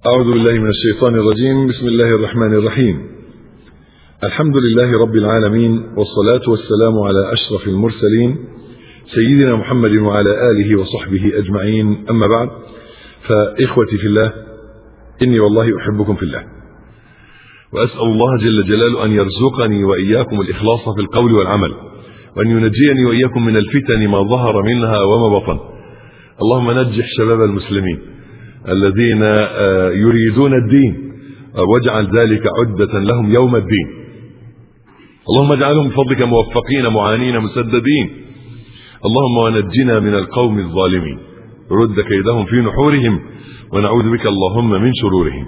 أعوذ بالله من الشيطان الرجيم بسم الله الرحمن الرحيم الحمد لله رب العالمين والصلاة والسلام على أشرف المرسلين سيدنا محمد وعلى آله وصحبه أجمعين أما بعد فإخوتي في الله إني والله أحبكم في الله وأسأل الله جل جلاله أن يرزقني وإياكم الإخلاص في القول والعمل وأن ينجيني وإياكم من الفتن ما ظهر منها وما بطن اللهم نجح شباب المسلمين الذين يريدون الدين واجعل ذلك عدة لهم يوم الدين اللهم اجعلهم بفضلك موفقين معانين مسددين اللهم ونجنا من القوم الظالمين رد كيدهم في نحورهم ونعوذ بك اللهم من شرورهم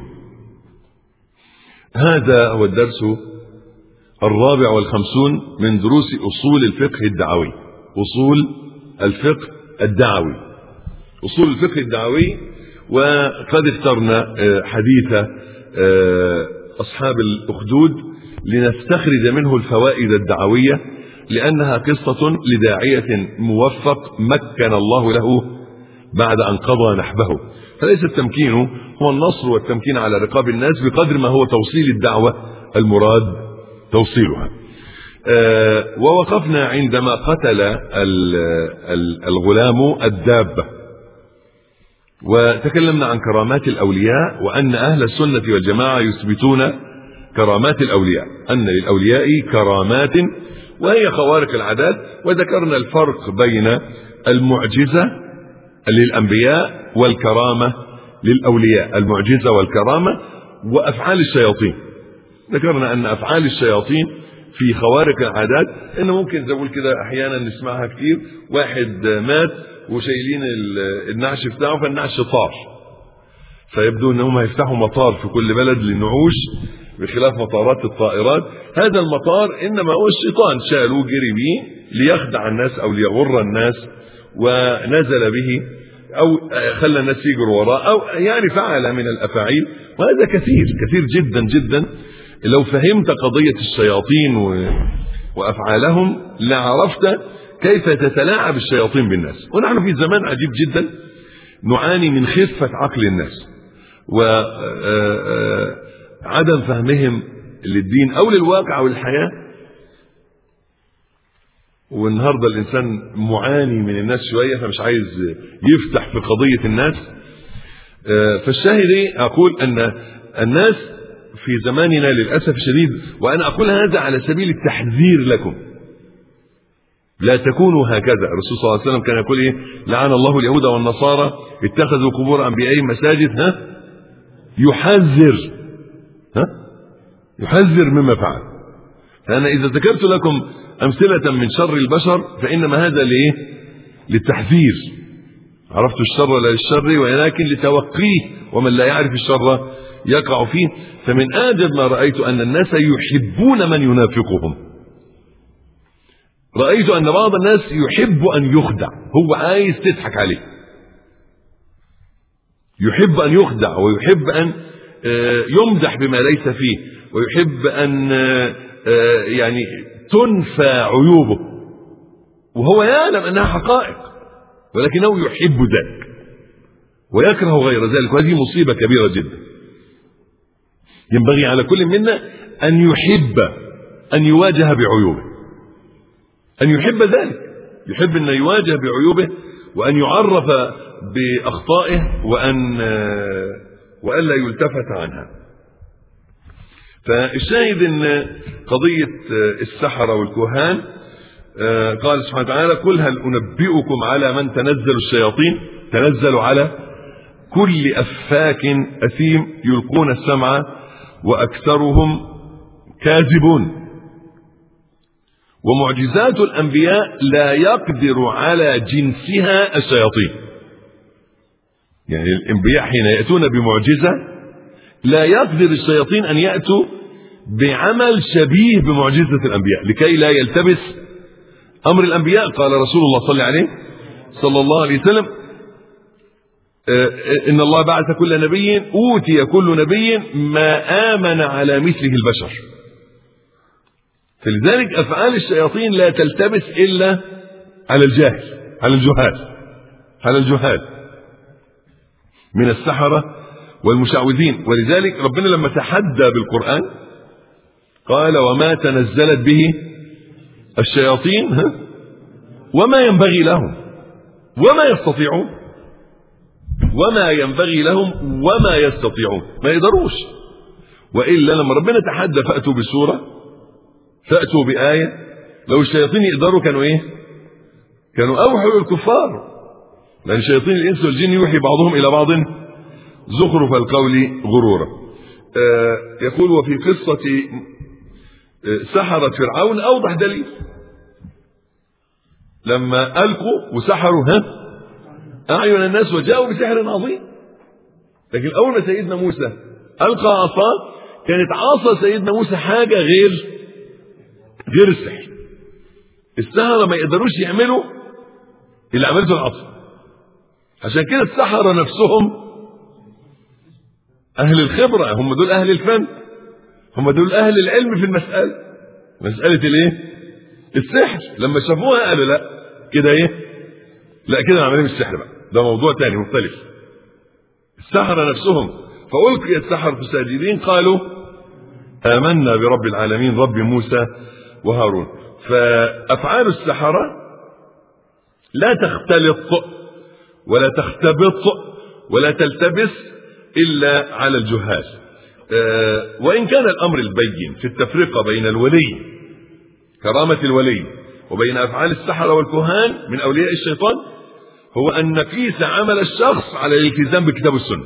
هذا هو الدرس الرابع والخمسون من دروس أصول الفقه الدعوي أصول الفقه الدعوي أصول الفقه الدعوي وقد اخترنا حديث أصحاب الأخدود لنستخرج منه الفوائد الدعوية لأنها قصة لداعية موفق مكن الله له بعد أن قضى نحبه فليس التمكين هو النصر والتمكين على رقاب الناس بقدر ما هو توصيل الدعوة المراد توصيلها ووقفنا عندما قتل الغلام الدابة وتكلمنا عن كرامات الأولياء وأن أهل السنة والجماعة يثبتون كرامات الأولياء أن للأولياء كرامات وهي خوارق العادات وذكرنا الفرق بين المعجزة للأنبياء والكرامة للأولياء المعجزة والكرامة وأفعال الشياطين ذكرنا أن أفعال الشياطين في خوارق العادات إن ممكن زي كده أحيانا نسمعها كتير واحد مات وشايلين النعش بتاعه فالنعش طار فيبدو انهم هيفتحوا مطار في كل بلد للنعوش بخلاف مطارات الطائرات هذا المطار انما هو الشيطان شاله جري به ليخدع الناس او ليغر الناس ونزل به او خلى الناس يجروا وراه او يعني فعل من الافاعيل وهذا كثير كثير جدا جدا لو فهمت قضية الشياطين وافعالهم لعرفت كيف تتلاعب الشياطين بالناس ونحن في زمان عجيب جدا نعاني من خفة عقل الناس وعدم فهمهم للدين او للواقع او الحياة والنهاردة الانسان معاني من الناس شوية فمش عايز يفتح في قضية الناس فالشاهد اقول ان الناس في زماننا للأسف الشديد وانا اقول هذا على سبيل التحذير لكم لا تكونوا هكذا الرسول صلى الله عليه وسلم كان يقول ايه لعن الله اليهود والنصارى اتخذوا قبور انبيائهم مساجد ها يحذر ها يحذر مما فعل فانا اذا ذكرت لكم امثله من شر البشر فانما هذا لايه للتحذير عرفت الشر لا للشر ولكن لتوقيه ومن لا يعرف الشر يقع فيه فمن اعجب ما رايت ان الناس يحبون من ينافقهم رأيت أن بعض الناس يحب أن يخدع هو عايز تضحك عليه يحب أن يخدع ويحب أن يمدح بما ليس فيه ويحب أن يعني تنفى عيوبه وهو يعلم أنها حقائق ولكنه يحب ذلك ويكره غير ذلك وهذه مصيبة كبيرة جدا ينبغي على كل منا أن يحب أن يواجه بعيوبه أن يحب ذلك يحب أن يواجه بعيوبه وأن يعرف بأخطائه وأن وألا يلتفت عنها فالشاهد أن قضية السحرة والكهان قال سبحانه وتعالى قل هل أنبئكم على من تنزل الشياطين تنزل على كل أفاك أثيم يلقون السمع وأكثرهم كاذبون ومعجزات الأنبياء لا يقدر على جنسها الشياطين يعني الأنبياء حين يأتون بمعجزة لا يقدر الشياطين أن يأتوا بعمل شبيه بمعجزة الأنبياء لكي لا يلتبس أمر الأنبياء قال رسول الله صلى عليه صلى الله عليه وسلم إن الله بعث كل نبي أوتي كل نبي ما آمن على مثله البشر فلذلك أفعال الشياطين لا تلتبس إلا على الجاهل على الجهال على الجهال من السحرة والمشعوذين ولذلك ربنا لما تحدى بالقرآن قال وما تنزلت به الشياطين ها؟ وما ينبغي لهم وما يستطيعون وما ينبغي لهم وما يستطيعون ما يقدروش وإلا لما ربنا تحدى فأتوا بسورة فأتوا بآية لو الشياطين يقدروا كانوا إيه كانوا أوحوا للكفار لأن شياطين الإنس والجن يوحي بعضهم إلى بعض زخرف القول غرورا آه يقول وفي قصة آه سحرة فرعون أوضح دليل لما ألقوا وسحروا ها أعين الناس وجاءوا بسحر عظيم لكن أول ما سيدنا موسى ألقى عصاه كانت عصا سيدنا موسى حاجة غير غير السحر السحرة ما يقدروش يعملوا اللي عملته العصا عشان كده السحرة نفسهم أهل الخبرة هم دول أهل الفن هم دول أهل العلم في المسألة مسألة الإيه؟ السحر لما شافوها قالوا لا كده إيه؟ لا كده عمليه مش سحر بقى ده موضوع تاني مختلف السحرة نفسهم فألقي السحرة ساجدين قالوا آمنا برب العالمين رب موسى وهارون فأفعال السحرة لا تختلط ولا تختبط ولا تلتبس إلا على الجهال أه وإن كان الأمر البين في التفرقة بين الولي كرامة الولي وبين أفعال السحرة والكهان من أولياء الشيطان هو أن نقيس عمل الشخص على الالتزام بالكتاب والسنة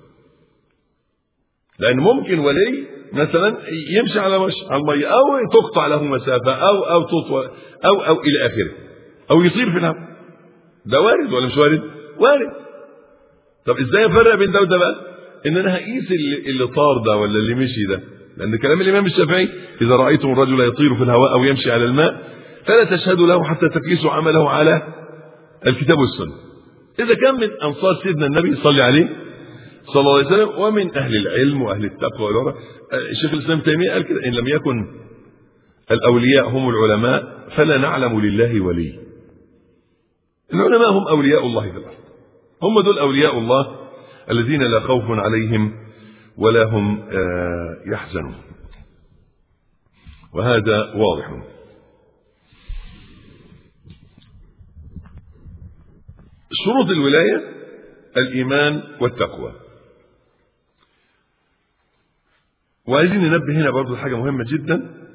لأن ممكن ولي مثلا يمشي على مش على المية أو تقطع له مسافة أو أو تطوى أو أو إلى آخره أو يطير في الهواء ده وارد ولا مش وارد؟ وارد طب ازاي افرق بين ده وده بقى؟ ان انا هقيس اللي, اللي طار ده ولا اللي مشي ده لان كلام الامام الشافعي اذا رايتم الرجل يطير في الهواء او يمشي على الماء فلا تشهدوا له حتى تقيسوا عمله على الكتاب والسنه اذا كان من انصار سيدنا النبي صلى عليه صلى الله عليه وسلم ومن اهل العلم واهل التقوى والورع الشيخ الاسلام تيميه قال كده ان لم يكن الاولياء هم العلماء فلا نعلم لله ولي العلماء هم اولياء الله في الارض هم دول اولياء الله الذين لا خوف عليهم ولا هم يحزنون وهذا واضح شروط الولايه الايمان والتقوى وعايزين ننبه هنا برضه حاجه مهمه جدا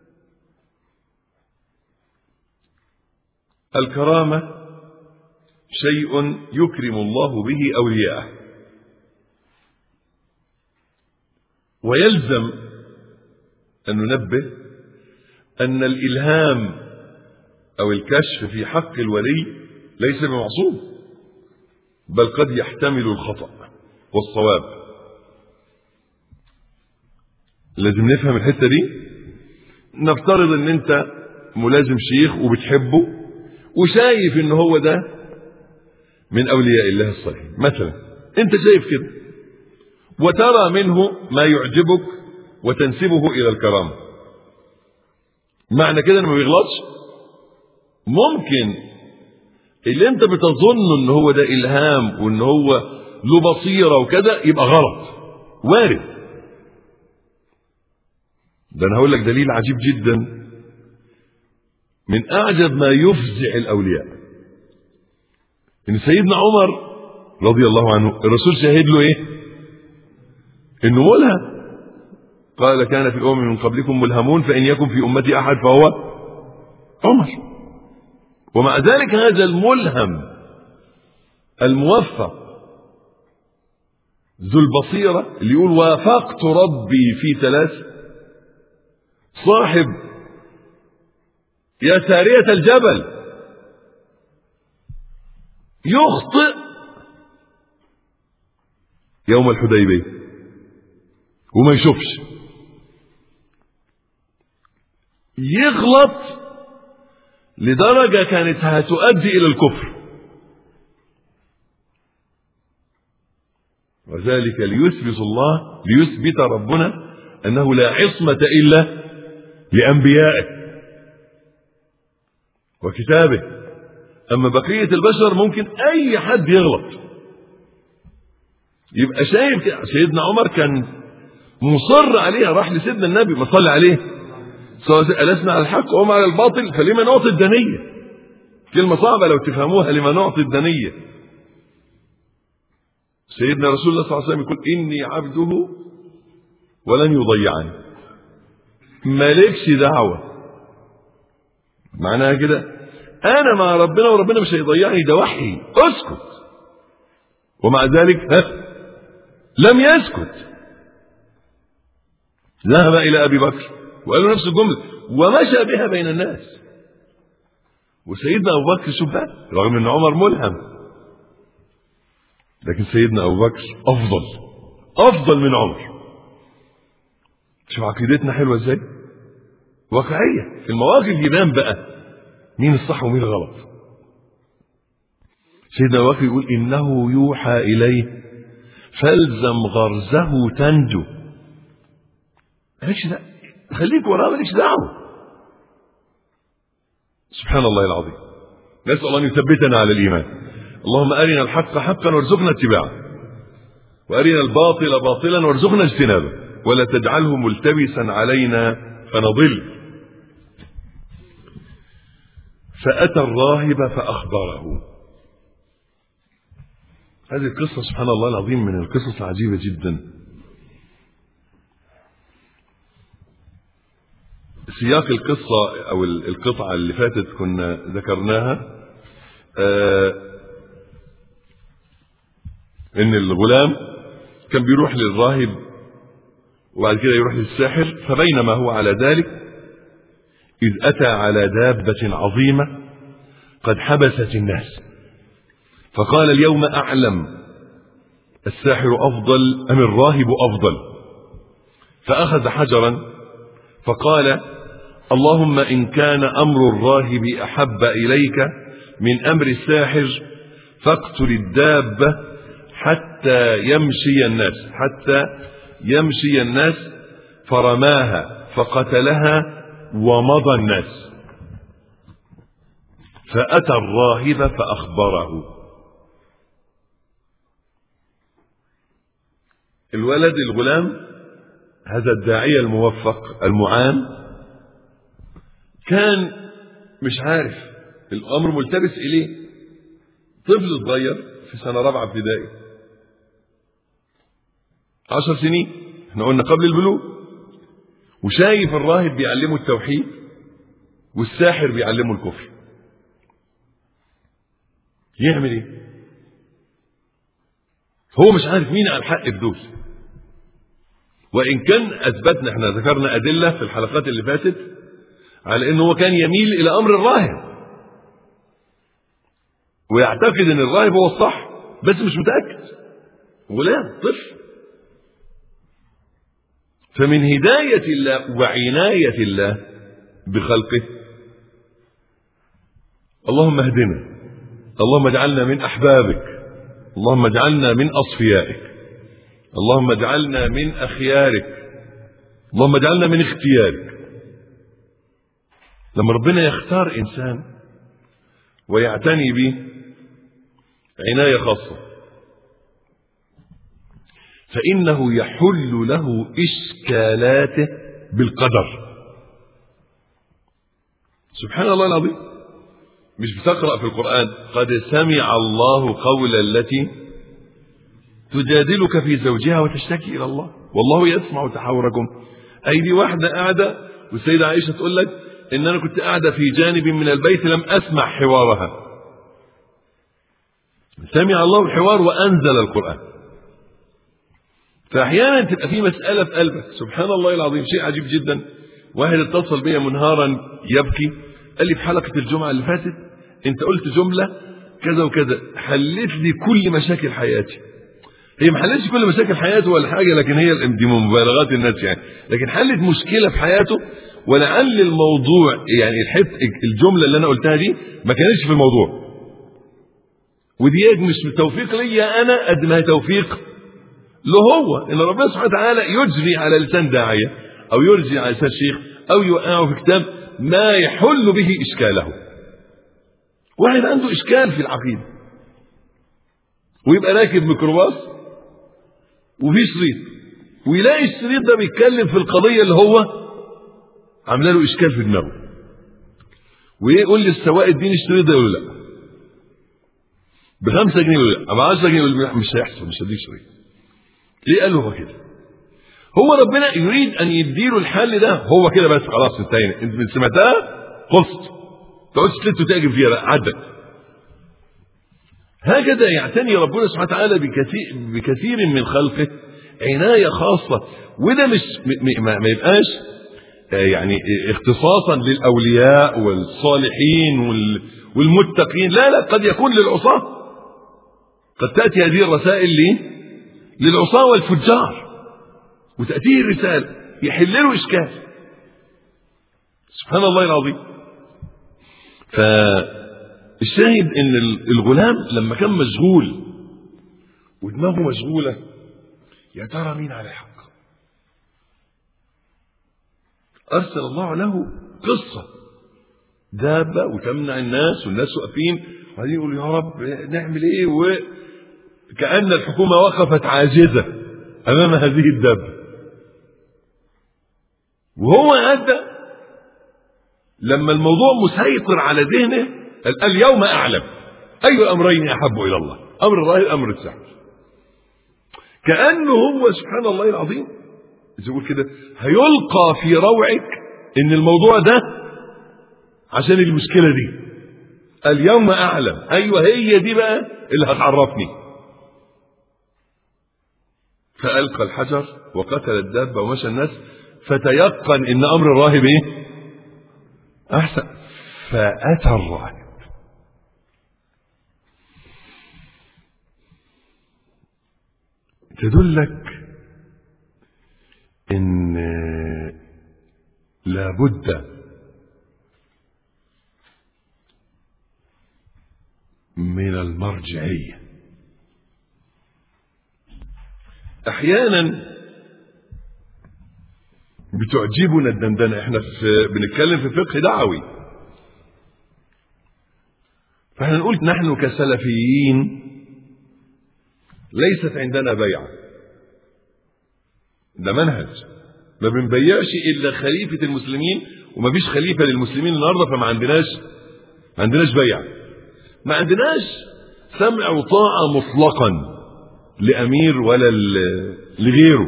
الكرامه شيء يكرم الله به اولياءه ويلزم ان ننبه ان الالهام او الكشف في حق الولي ليس بمعصوم بل قد يحتمل الخطا والصواب لازم نفهم الحته دي نفترض ان انت ملازم شيخ وبتحبه وشايف ان هو ده من اولياء الله الصالحين مثلا انت شايف كده وترى منه ما يعجبك وتنسبه الى الكرامه معنى كده انه ما بيغلطش ممكن اللي انت بتظن ان هو ده الهام وان هو له بصيره وكده يبقى غلط وارد ده انا هقول لك دليل عجيب جدا من اعجب ما يفزع الاولياء ان سيدنا عمر رضي الله عنه الرسول شهد له ايه انه ملهم قال كان في الامم من قبلكم ملهمون فان يكن في امتي احد فهو عمر ومع ذلك هذا الملهم الموفق ذو البصيره اللي يقول وافقت ربي في ثلاث صاحب يا ساريه الجبل يخطئ يوم الحديبيه وما يشوفش يغلط لدرجة كانت هتؤدي إلى الكفر وذلك ليثبت الله ليثبت ربنا أنه لا عصمة إلا لأنبيائه وكتابه أما بقية البشر ممكن أي حد يغلط يبقى شايف كده سيدنا عمر كان مصر عليها راح لسيدنا النبي ما صلى عليه سواء ألسنا على الحق وهم على الباطل فلما نعطي الدنية كلمة صعبة لو تفهموها لما نعطي الدنية سيدنا رسول الله صلى الله عليه وسلم يقول إني عبده ولن يضيعني مالكش دعوة معناها كده أنا مع ربنا وربنا مش هيضيعني ده وحي اسكت ومع ذلك ها لم يسكت ذهب إلى أبي بكر وقال له نفس الجملة ومشى بها بين الناس وسيدنا أبو بكر شوف بقى رغم أن عمر ملهم لكن سيدنا أبو بكر أفضل أفضل من عمر شوف عقيدتنا حلوة ازاي واقعية في المواقف يبان بقى مين الصح ومين الغلط سيدنا أبو بكر يقول إنه يوحى إليه فالزم غرزه تنجو مالكش دعوة خليك وراه مالكش دعوة سبحان الله العظيم نسأل الله أن يثبتنا على الإيمان اللهم أرنا الحق حقا وارزقنا اتباعه وأرنا الباطل باطلا وارزقنا اجتنابه ولا تجعله ملتبسا علينا فنضل فأتى الراهب فأخبره هذه القصة سبحان الله العظيم من القصص العجيبة جدا سياق القصة أو القطعة اللي فاتت كنا ذكرناها آه إن الغلام كان بيروح للراهب وبعد كده يروح للساحر فبينما هو على ذلك إذ أتى على دابة عظيمة قد حبست الناس فقال اليوم أعلم الساحر أفضل أم الراهب أفضل فأخذ حجرا فقال اللهم إن كان أمر الراهب أحب إليك من أمر الساحر فاقتل الدابة حتى يمشي الناس حتى يمشي الناس فرماها فقتلها ومضى الناس فأتى الراهب فأخبره الولد الغلام هذا الداعية الموفق المعان كان مش عارف الأمر ملتبس إليه طفل صغير في سنة رابعة ابتدائي عشر سنين احنا قلنا قبل البلوغ وشايف الراهب بيعلمه التوحيد والساحر بيعلمه الكفر يعمل ايه هو مش عارف مين على الحق في دول وان كان اثبتنا احنا ذكرنا ادله في الحلقات اللي فاتت على انه هو كان يميل الى امر الراهب ويعتقد ان الراهب هو الصح بس مش متاكد غلام طفل فمن هدايه الله وعنايه الله بخلقه اللهم اهدنا اللهم اجعلنا من احبابك اللهم اجعلنا من اصفيائك اللهم اجعلنا من اخيارك اللهم اجعلنا من اختيارك لما ربنا يختار انسان ويعتني به عنايه خاصه فانه يحل له اشكالاته بالقدر سبحان الله العظيم مش بتقرا في القران قد سمع الله قول التي تجادلك في زوجها وتشتكي الى الله والله يسمع تحاوركم اي دي واحده قاعده والسيده عائشه تقول لك ان انا كنت قاعده في جانب من البيت لم اسمع حوارها سمع الله الحوار وانزل القران فاحيانا تبقى في مساله في قلبك سبحان الله العظيم شيء عجيب جدا واحد اتصل بيا منهارا يبكي قال لي في حلقه الجمعه اللي فاتت انت قلت جمله كذا وكذا حلت لي كل مشاكل حياتي هي ما حلتش كل مشاكل حياته ولا حاجه لكن هي دي مبالغات الناس يعني لكن حلت مشكله في حياته ولعل الموضوع يعني الحت الجمله اللي انا قلتها دي ما كانتش في الموضوع ودي مش توفيق ليا انا قد ما هي توفيق له هو ان ربنا سبحانه وتعالى يجري على لسان داعيه او يرجي على لسان شيخ او يوقعه في كتاب ما يحل به اشكاله واحد عنده اشكال في العقيده ويبقى راكب ميكروباص وفي شريط ويلاقي الشريط ده بيتكلم في القضيه اللي هو عامله له اشكال في دماغه ويقول للسواق اديني الشريط ده يقول له لا بخمسة جنيه يقول لا ب 10 جنيه يقول له مش هيحصل مش هديك شريط ليه قال له هو كده هو ربنا يريد ان يديله الحل ده هو كده بس خلاص انتهينا انت سمعتها خلصت تقعدش تلت وتعجب فيها بقى عدت هكذا يعتني ربنا سبحانه وتعالى بكثير, بكثير من خلقه عناية خاصة وده مش م- ما, ما يبقاش آه، يعني اختصاصا للأولياء والصالحين وال- والمتقين لا لا قد يكون للعصاة قد تأتي هذه الرسائل ليه للعصاة والفجار وتأتيه الرسالة يحل له إشكال سبحان الله العظيم فالشاهد ان الغلام لما كان مشغول ودماغه مشغولة يا ترى مين على الحق أرسل الله له قصة دابة وتمنع الناس والناس واقفين وبعدين يقولوا يا رب نعمل ايه وكأن الحكومة وقفت عاجزة أمام هذه الدابة وهو أدى لما الموضوع مسيطر على ذهنه قال اليوم أعلم أي الأمرين أحب إلى الله أمر الله أمر السحر كأنه هو سبحان الله العظيم زي يقول كده هيلقى في روعك ان الموضوع ده عشان المشكلة دي اليوم أعلم أيوة هي دي بقى اللي هتعرفني فألقى الحجر وقتل الدابة ومشى الناس فتيقن ان امر الراهب ايه احسن فاتى الراهب تدلك ان لابد من المرجعيه احيانا بتعجبنا الدندنه احنا في بنتكلم في فقه دعوي فاحنا نقول نحن كسلفيين ليست عندنا بيعه ده منهج ما بنبيعش الا خليفه المسلمين وما فيش خليفه للمسلمين النهارده فما عندناش ما عندناش بيع ما عندناش سمع وطاعه مطلقا لامير ولا لغيره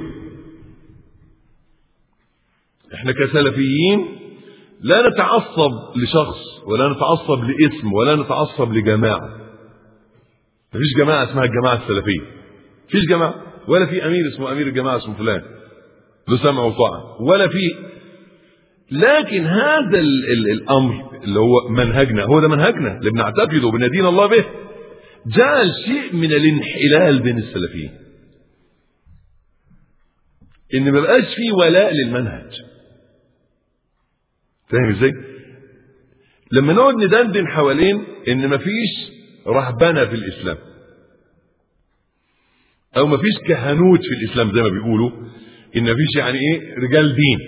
احنا كسلفيين لا نتعصب لشخص ولا نتعصب لاسم ولا نتعصب لجماعه مفيش جماعه اسمها الجماعه السلفيه مفيش جماعه ولا في امير اسمه امير الجماعه اسمه فلان له سمع وطاعه ولا في لكن هذا ال ال الامر اللي هو منهجنا هو ده منهجنا اللي بنعتقده وبندين الله به جعل شيء من الانحلال بين السلفيين ان ما بقاش فيه ولاء للمنهج فاهم ازاي لما نقعد ندندن حوالين ان مفيش رهبنه في الاسلام او مفيش كهنوت في الاسلام زي ما بيقولوا ان مفيش يعني ايه رجال دين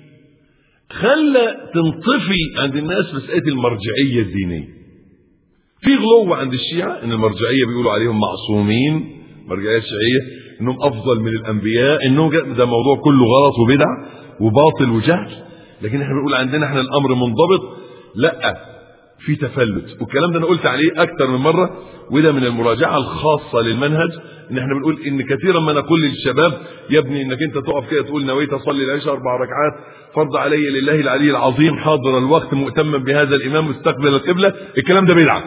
خلى تنطفي عند الناس مساله المرجعيه الدينيه في غلو عند الشيعه ان المرجعيه بيقولوا عليهم معصومين مرجعيه الشيعيه انهم افضل من الانبياء انهم ده موضوع كله غلط وبدع وباطل وجهل لكن احنا بنقول عندنا احنا الامر منضبط لا في تفلت والكلام ده انا قلت عليه اكتر من مره وده من المراجعه الخاصه للمنهج ان احنا بنقول ان كثيرا ما نقول للشباب يا ابني انك انت تقف كده تقول نويت اصلي العشاء اربع ركعات فرض علي لله العلي العظيم حاضر الوقت مؤتما بهذا الامام مستقبل القبله الكلام ده بدعه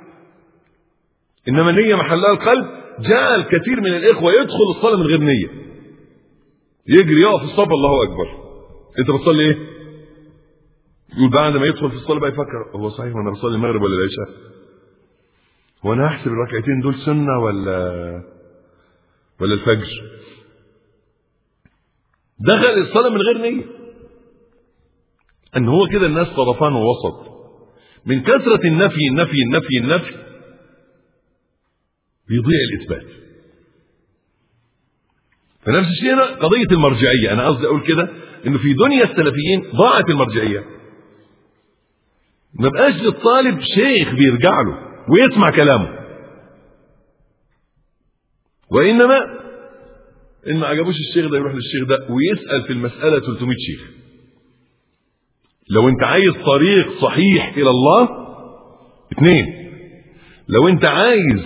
انما النيه محلها القلب جاء الكثير من الاخوه يدخل الصلاه من غير نيه يجري يقف في الصف الله اكبر انت بتصلي ايه يقول بعد ما يدخل في الصلاه بقى يفكر هو صحيح وانا بصلي المغرب ولا العشاء هو انا هحسب الركعتين دول سنه ولا ولا الفجر دخل الصلاه من غير نيه ان هو كده الناس طرفان ووسط من كثره النفي النفي النفي النفي بيضيع الاثبات فنفس الشيء هنا قضيه المرجعيه انا قصدي اقول كده انه في دنيا السلفيين ضاعت المرجعيه ما بقاش للطالب شيخ بيرجع له ويسمع كلامه وانما ان ما عجبوش الشيخ ده يروح للشيخ ده ويسال في المساله 300 شيخ لو انت عايز طريق صحيح الى الله اثنين لو انت عايز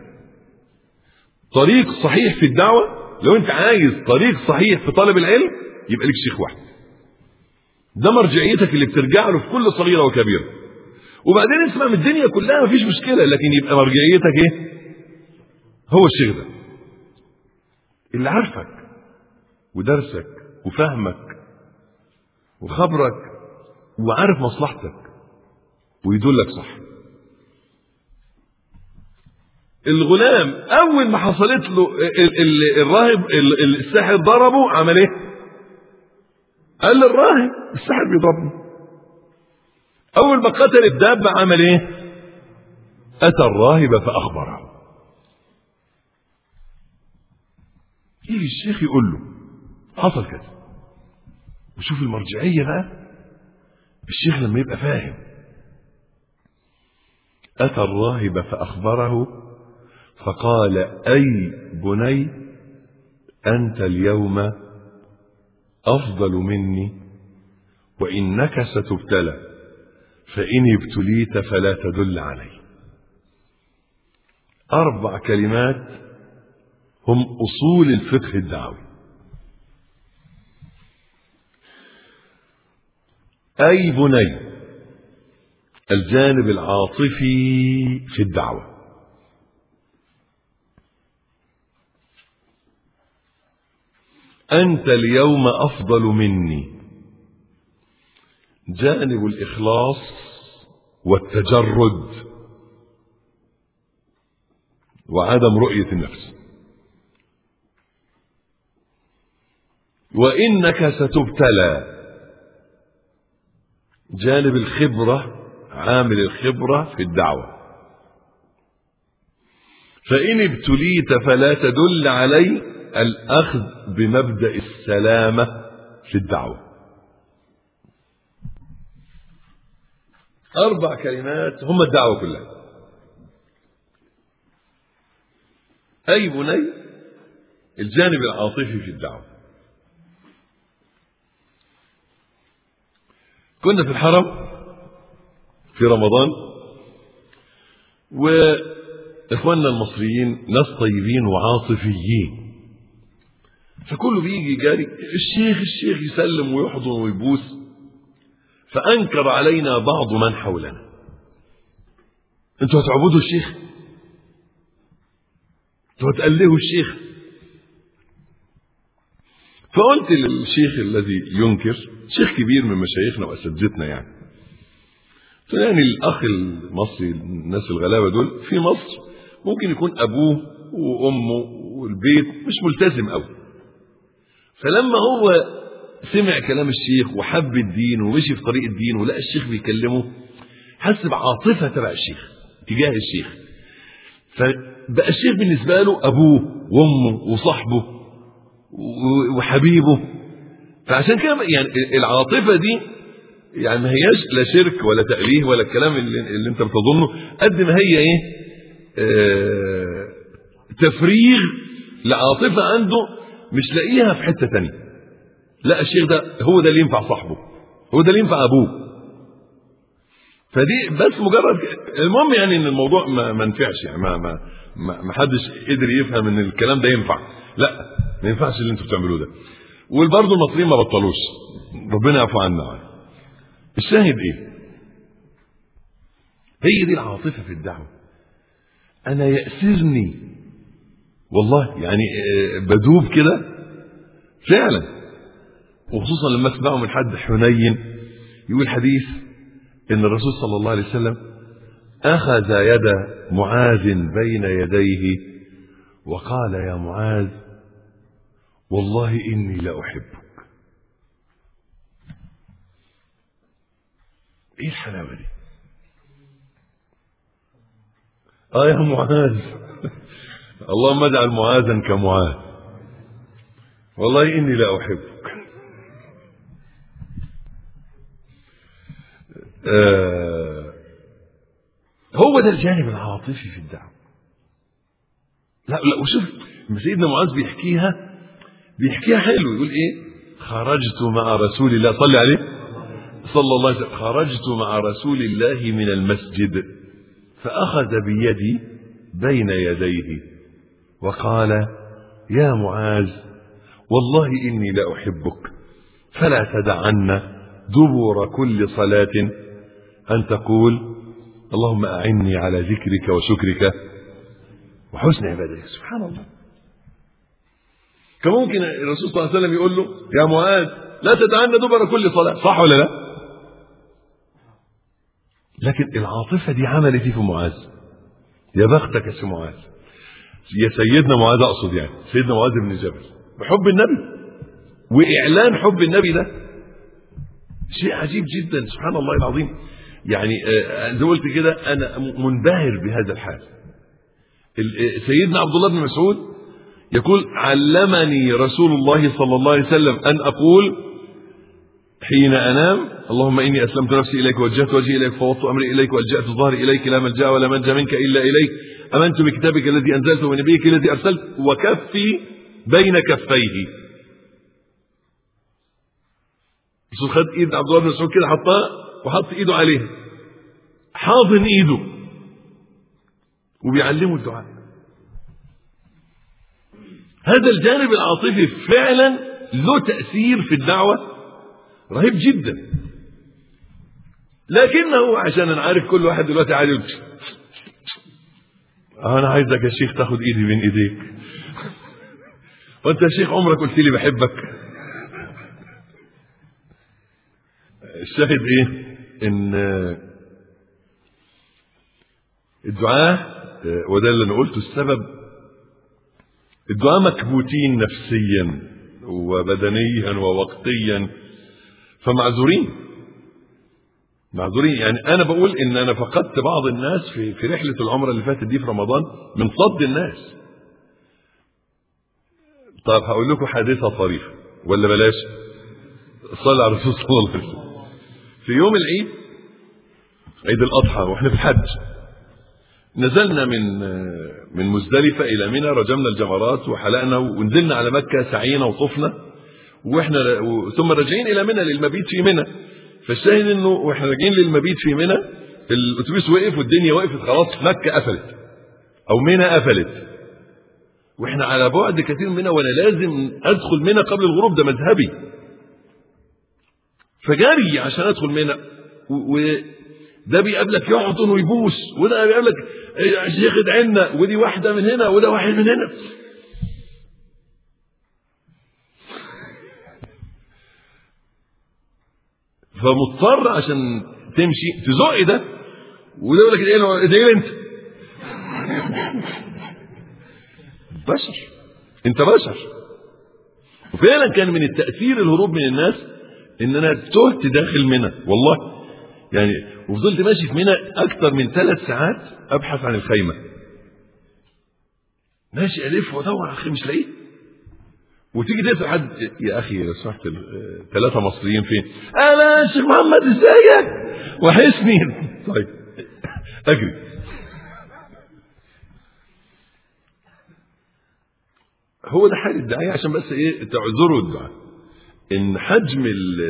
طريق صحيح في الدعوه لو انت عايز طريق صحيح في طلب العلم يبقى لك شيخ واحد ده مرجعيتك اللي بترجع له في كل صغيره وكبيره وبعدين اسمع من الدنيا كلها مفيش مشكله لكن يبقى مرجعيتك ايه هو الشيخ ده اللي عارفك ودرسك وفهمك وخبرك وعارف مصلحتك ويدلك صح الغلام اول ما حصلت له ال- ال- الراهب ال- الساحر ضربه عمل ايه قال للراهب الساحر بيضربني اول ما قتل الدابه عمل ايه اتى الراهب فاخبره يجي الشيخ يقول له حصل كذا وشوف المرجعيه بقى الشيخ لما يبقى فاهم اتى الراهب فاخبره فقال اي بني انت اليوم افضل مني وانك ستبتلى فان ابتليت فلا تدل علي اربع كلمات هم اصول الفقه الدعوي اي بني الجانب العاطفي في الدعوه انت اليوم افضل مني جانب الاخلاص والتجرد وعدم رؤيه النفس وانك ستبتلى جانب الخبره عامل الخبره في الدعوه فان ابتليت فلا تدل علي الاخذ بمبدا السلامه في الدعوه اربع كلمات هم الدعوه كلها اي بني الجانب العاطفي في الدعوه كنا في الحرم في رمضان واخواننا المصريين ناس طيبين وعاطفيين فكله بيجي جاري الشيخ الشيخ يسلم ويحضن ويبوس فانكر علينا بعض من حولنا انتوا هتعبدوا الشيخ انتوا هتألهوا الشيخ فقلت للشيخ الذي ينكر شيخ كبير من مشايخنا واساتذتنا يعني قلت له يعني الاخ المصري الناس الغلابه دول في مصر ممكن يكون ابوه وامه والبيت مش ملتزم قوي فلما هو سمع كلام الشيخ وحب الدين ومشي في طريق الدين ولقى الشيخ بيكلمه حس بعاطفه تبع الشيخ تجاه الشيخ فبقى الشيخ بالنسبه له ابوه وامه وصاحبه وحبيبه فعشان كده يعني العاطفه دي يعني ما هياش لا شرك ولا تأليه ولا الكلام اللي, اللي انت بتظنه قد ما هي ايه آه تفريغ لعاطفه عنده مش لاقيها في حته تانية لا الشيخ ده هو ده اللي ينفع صاحبه هو ده اللي ينفع ابوه فدي بس مجرد المهم يعني ان الموضوع ما, ما نفعش يعني ما ما ما ما حدش قدر يفهم ان الكلام ده ينفع لا ما ينفعش اللي انتوا بتعملوه ده وبرضه المصريين ما بطلوش ربنا يعفو عنا الشاهد ايه هي دي العاطفه في الدعوه انا يأسرني والله يعني بدوب كده فعلا وخصوصا لما اسمعه من حد حنين يقول حديث ان الرسول صلى الله عليه وسلم اخذ يد معاذ بين يديه وقال يا معاذ والله اني لاحبك ايه الحلاوه دي اه يا معاذ اللهم اجعل معاذا كمعاذ والله اني لاحبك آه هو ده الجانب العاطفي في الدعوه لا لا وشوف سيدنا معاذ بيحكيها بيحكيها حلو يقول ايه خرجت مع رسول الله صلي عليه صلى الله عليه وسلم خرجت مع رسول الله من المسجد فأخذ بيدي بين يديه وقال يا معاذ والله إني لأحبك فلا تدعن دبر كل صلاة أن تقول اللهم أعني على ذكرك وشكرك وحسن عبادتك سبحان الله كان ممكن الرسول صلى الله عليه وسلم يقول له يا معاذ لا تدعن دبر كل صلاة صح ولا لا لكن العاطفة دي عملت ايه في معاذ يا بختك يا سي معاذ يا سيدنا معاذ اقصد يعني سيدنا معاذ بن جبل بحب النبي واعلان حب النبي ده شيء عجيب جدا سبحان الله العظيم يعني زي ما قلت كده انا منبهر بهذا الحال سيدنا عبد الله بن مسعود يقول علمني رسول الله صلى الله عليه وسلم ان اقول حين انام اللهم اني اسلمت نفسي اليك ووجهت وجهي اليك فوضت امري اليك والجات ظهري اليك لا ملجا ولا منجا منك الا اليك امنت بكتابك الذي انزلته ونبيك الذي ارسلت وكفي بين كفيه الرسول خد ايد عبد الله بن مسعود كده حطها وحط ايده عليها حاضن ايده وبيعلمه الدعاء هذا الجانب العاطفي فعلا له تأثير في الدعوة رهيب جدا لكنه عشان انا عارف كل واحد دلوقتي عارف انا عايزك يا شيخ تاخد ايدي بين ايديك وانت يا شيخ عمرك قلت لي بحبك الشاهد ايه ان الدعاء وده اللي انا قلته السبب الدعاء مكبوتين نفسيا وبدنيا ووقتيا فمعذورين معذورين يعني انا بقول ان انا فقدت بعض الناس في في رحله العمره اللي فاتت دي في رمضان من صد الناس طب هقول لكم حادثه طريفه ولا بلاش صلى على الرسول صلى الله عليه وسلم في يوم العيد عيد الاضحى واحنا في الحج نزلنا من من مزدلفه الى منى رجمنا الجمرات وحلقنا ونزلنا على مكه سعينا وطفنا واحنا ثم راجعين الى منى للمبيت في منى فالشاهد انه واحنا راجعين للمبيت في منى الاتوبيس وقف والدنيا وقفت خلاص مكه قفلت او منى قفلت واحنا على بعد كثير منى وانا لازم ادخل منى قبل الغروب ده مذهبي فجري عشان ادخل منى وده بيقابلك يحضن ويبوس وده بيقابلك يا شيخ ادعنا ودي واحده من هنا وده واحد من هنا فمضطر عشان تمشي تزق ده وده يقول لك ايه ادعي انت بشر انت بشر وفعلا كان من التاثير الهروب من الناس ان انا تهت داخل منى والله يعني وفضلت ماشي في منى اكثر من ثلاث ساعات ابحث عن الخيمه ماشي الف وادور على الخيمه مش لاقيه وتيجي تسال حد يا اخي لو سمحت ثلاثه مصريين فين؟ انا يا شيخ محمد ازيك؟ وحشني طيب اجري هو ده حال الداعيه عشان بس ايه تعذروا الدعاء ان حجم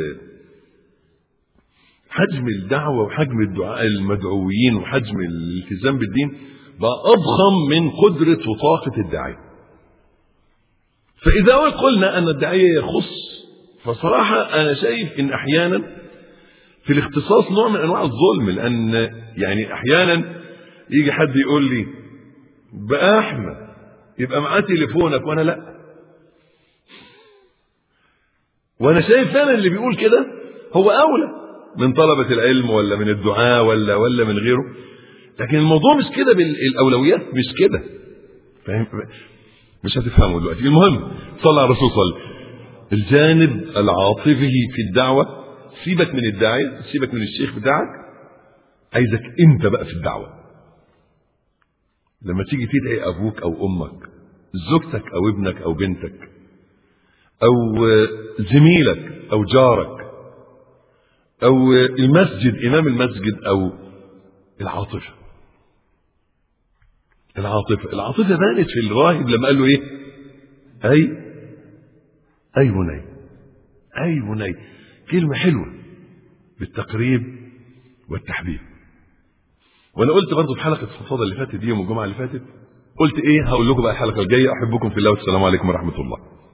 حجم الدعوه وحجم الدعاء المدعوين وحجم الالتزام بالدين بقى اضخم من قدره وطاقه الداعيه فإذا قلنا أن الداعية يخص فصراحة أنا شايف إن أحيانا في الاختصاص نوع من أنواع الظلم لأن يعني أحيانا يجي حد يقول لي بقى أحمد يبقى معاه تليفونك وأنا لأ وأنا شايف فعلا اللي بيقول كده هو أولى من طلبة العلم ولا من الدعاء ولا ولا من غيره لكن الموضوع مش كده بالأولويات مش كده فاهم مش هتفهموا دلوقتي المهم صلى على الرسول صلى الجانب العاطفي في الدعوة سيبك من الداعية سيبك من الشيخ بتاعك عايزك انت بقى في الدعوة لما تيجي تدعي ابوك او امك زوجتك او ابنك او بنتك او زميلك او جارك او المسجد امام المسجد او العاطفه العاطفة العاطفة بانت في الراهب لما قال له ايه اي أي بني أي بني كلمة حلوة بالتقريب والتحبيب وانا قلت برضه في حلقه الفضفاضه اللي فاتت دي يوم الجمعه اللي فاتت قلت ايه هقول لكم بقى الحلقه الجايه احبكم في الله والسلام عليكم ورحمه الله